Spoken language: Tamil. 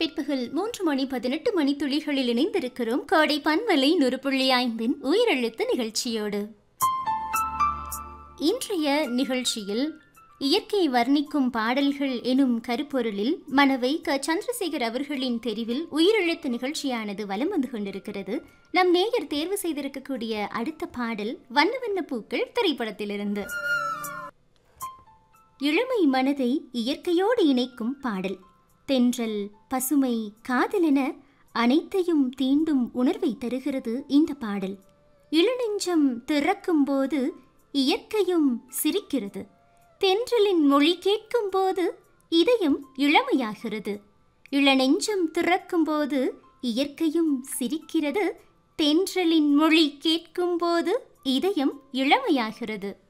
பிற்பகல் மூன்று மணி பதினெட்டு மணி துளிகளில் இணைந்திருக்கிறோம் கோடை பன்மலை நூறு புள்ளி ஐந்தின் உயிரெழுத்து நிகழ்ச்சியோடு இன்றைய நிகழ்ச்சியில் இயற்கை வர்ணிக்கும் பாடல்கள் எனும் கருப்பொருளில் மனவை க சந்திரசேகர் அவர்களின் தெரிவில் உயிரெழுத்து நிகழ்ச்சியானது வலம் வந்து கொண்டிருக்கிறது நம் நேயர் தேர்வு செய்திருக்கக்கூடிய அடுத்த பாடல் வண்ண வண்ண பூக்கள் திரைப்படத்திலிருந்து இளமை மனதை இயற்கையோடு இணைக்கும் பாடல் தென்றல் பசுமை காதலென அனைத்தையும் தீண்டும் உணர்வை தருகிறது இந்த பாடல் இளநெஞ்சம் திறக்கும்போது இயற்கையும் சிரிக்கிறது தென்றலின் மொழி கேட்கும்போது இதயம் இளமையாகிறது இளநெஞ்சம் திறக்கும்போது இயற்கையும் சிரிக்கிறது தென்றலின் மொழி கேட்கும்போது இதயம் இளமையாகிறது